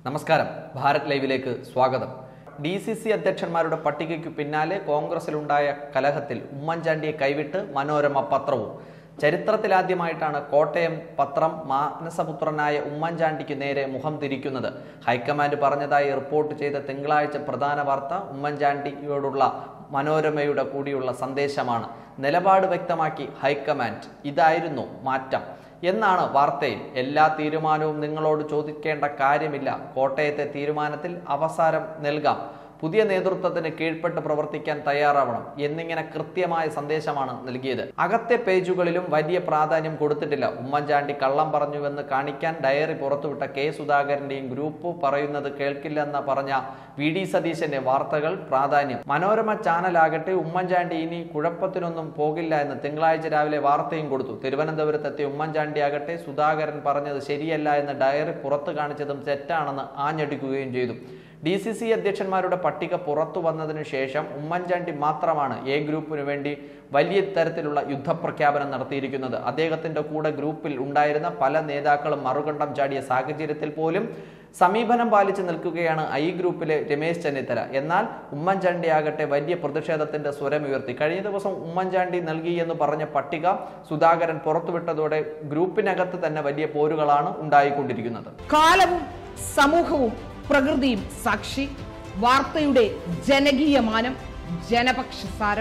നമസ്കാരം ഭാരത് ലൈവിലേക്ക് സ്വാഗതം ഡി സി സി അധ്യക്ഷന്മാരുടെ പട്ടികയ്ക്കു പിന്നാലെ കോൺഗ്രസിലുണ്ടായ കലഹത്തിൽ ഉമ്മൻചാണ്ടിയെ കൈവിട്ട് മനോരമ പത്രവും ചരിത്രത്തിലാദ്യമായിട്ടാണ് കോട്ടയം പത്രം മാനസപുത്രനായ ഉമ്മൻചാണ്ടിക്ക് നേരെ മുഖം തിരിക്കുന്നത് ഹൈക്കമാൻഡ് പറഞ്ഞതായി റിപ്പോർട്ട് ചെയ്ത തിങ്കളാഴ്ച പ്രധാന വാർത്ത ഉമ്മൻചാണ്ടിയോടുള്ള മനോരമയുടെ കൂടിയുള്ള സന്ദേശമാണ് നിലപാട് വ്യക്തമാക്കി ഹൈക്കമാൻഡ് ഇതായിരുന്നു മാറ്റം എന്നാണ് വാർത്തയിൽ എല്ലാ തീരുമാനവും നിങ്ങളോട് ചോദിക്കേണ്ട കാര്യമില്ല കോട്ടയത്തെ തീരുമാനത്തിൽ അവസാനം നൽകാം പുതിയ നേതൃത്വത്തിന് കീഴ്പ്പെട്ട് പ്രവർത്തിക്കാൻ തയ്യാറാവണം എന്നിങ്ങനെ കൃത്യമായ സന്ദേശമാണ് നൽകിയത് അകത്തെ പേജുകളിലും വലിയ പ്രാധാന്യം കൊടുത്തിട്ടില്ല ഉമ്മൻചാണ്ടി കള്ളം പറഞ്ഞുവെന്ന് കാണിക്കാൻ ഡയറി പുറത്തുവിട്ട കെ സുധാകരന്റെയും ഗ്രൂപ്പ് പറയുന്നത് കേൾക്കില്ലെന്ന് പറഞ്ഞ വി ഡി സതീശന്റെ വാർത്തകൾ പ്രാധാന്യം മനോരമ ചാനലാകട്ടെ ഉമ്മൻചാണ്ടി ഇനി കുഴപ്പത്തിനൊന്നും പോകില്ല എന്ന് തിങ്കളാഴ്ച രാവിലെ വാർത്തയും കൊടുത്തു തിരുവനന്തപുരത്തെത്തിയ ഉമ്മൻചാണ്ടി ആകട്ടെ സുധാകരൻ പറഞ്ഞത് ശരിയല്ല എന്ന് ഡയറി പുറത്തു കാണിച്ചതും തെറ്റാണെന്ന് ആഞ്ഞടിക്കുകയും ചെയ്തു ഡി സി സി അധ്യക്ഷന്മാരുടെ പട്ടിക പുറത്തു വന്നതിനു ശേഷം ഉമ്മൻചാണ്ടി മാത്രമാണ് എ ഗ്രൂപ്പിനു വേണ്ടി വലിയ തരത്തിലുള്ള യുദ്ധപ്രഖ്യാപനം നടത്തിയിരിക്കുന്നത് അദ്ദേഹത്തിന്റെ കൂടെ ഗ്രൂപ്പിൽ ഉണ്ടായിരുന്ന പല നേതാക്കളും മറുകണ്ഠം ചാടിയ സാഹചര്യത്തിൽ പോലും സമീപനം പാലിച്ച് നിൽക്കുകയാണ് ഐ ഗ്രൂപ്പിലെ രമേശ് ചെന്നിത്തല എന്നാൽ ഉമ്മൻചാണ്ടി ആകട്ടെ വലിയ പ്രതിഷേധത്തിന്റെ സ്വരമുയർത്തി കഴിഞ്ഞ ദിവസം ഉമ്മൻചാണ്ടി നൽകി എന്ന് പറഞ്ഞ പട്ടിക സുധാകരൻ പുറത്തുവിട്ടതോടെ ഗ്രൂപ്പിനകത്ത് തന്നെ വലിയ പോരുകളാണ് ഉണ്ടായിക്കൊണ്ടിരിക്കുന്നത് കാലവും സമൂഹവും പ്രകൃതിയും സാക്ഷി വാർത്തയുടെ ജനകീയ മാനം ജനപക്ഷസാരം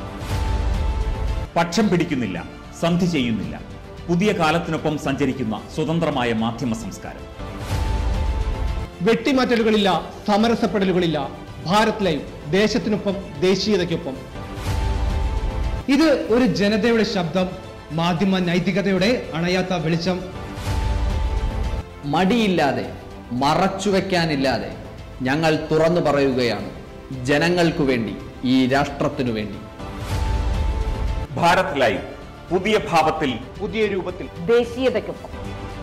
പക്ഷം പിടിക്കുന്നില്ല സന്ധി ചെയ്യുന്നില്ല പുതിയ കാലത്തിനൊപ്പം സഞ്ചരിക്കുന്ന സ്വതന്ത്രമായ മാധ്യമ സംസ്കാരം വെട്ടിമാറ്റലുകളില്ല സമരസപ്പെടലുകളില്ല ഭാരത് ലൈവ് ദേശത്തിനൊപ്പം ദേശീയതയ്ക്കൊപ്പം ഇത് ഒരു ജനതയുടെ ശബ്ദം മാധ്യമ നൈതികതയുടെ അണയാത്ത വെളിച്ചം മടിയില്ലാതെ മറച്ചുവെക്കാനില്ലാതെ ഞങ്ങൾ തുറന്നു പറയുകയാണ് ജനങ്ങൾക്കു വേണ്ടി ഈ രാഷ്ട്രത്തിനു വേണ്ടി ഭാരത് ലൈവ് പുതിയ ഭാവത്തിൽ പുതിയ രൂപത്തിൽ ദേശീയതയ്ക്കൊപ്പം